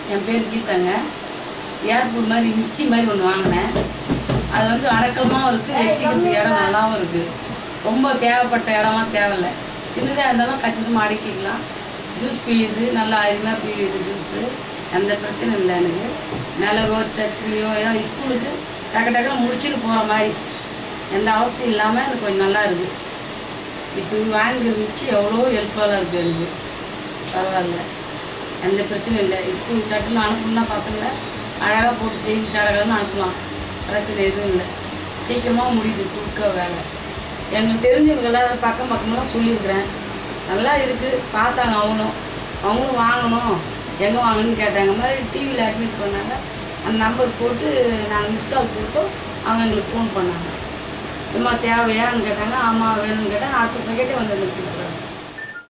என் பேர் கீதாங்க ஏர்போர்ட் மாதிரி மிச்சி மாதிரி ஒன்று வாங்கினேன் அது வந்து அடக்கமாகவும் இருக்குது வச்சுக்கிறதுக்கு இடம் நல்லாவும் இருக்குது ரொம்ப தேவைப்பட்ட இடமா தேவையில்ல சின்னதாக இருந்தாலும் கச்சிதமாக அடக்கிக்கலாம் ஜூஸ் பிழியுது நல்லா அருமையாக பிழியுது ஜூஸு எந்த பிரச்சனையும் இல்லை எனக்கு மிளகோ சட்னியோ ஏதோ ஸ்கூலுக்கு டக்கு டக்குன்னு முடிச்சுட்டு போகிற மாதிரி எந்த அவஸ்தையும் இல்லாமல் எனக்கு கொஞ்சம் நல்லா இருக்குது இப்போ வாங்கி மிச்சி எவ்வளோ ஹெல்ப்ஃபுல்லாக இருக்குது எனக்கு பரவாயில்ல எந்த பிரச்சனையும் இல்லை ஸ்கூல் சட்டுன்னு அனுப்பணும்னா பசங்களை அழகாக போட்டு செய்தி சடகன்னு அனுப்பலாம் பிரச்சனை எதுவும் இல்லை சீக்கிரமாக முடியுது குறுக்க வேலை எங்களுக்கு தெரிஞ்சவங்க எல்லாரும் பக்கம் பக்கமெல்லாம் சொல்லியிருக்கிறேன் நல்லா இருக்குது பார்த்தாங்க அவங்களும் அவங்களும் வாங்கணும் எங்கே வாங்கணும்னு கேட்டாங்க இந்த மாதிரி டிவியில் அட்மிட் பண்ணாங்க அந்த நம்பர் போட்டு நாங்கள் மிஸ் கால் கொடுத்தோம் அவங்க எங்களுக்கு ஃபோன் பண்ணாங்க சும்மா தேவையான்னு கேட்டாங்க ஆமாம் வேணும்னு கேட்டால் அடுத்த செகண்டே வந்து எங்களுக்கு கொடுக்குறாங்க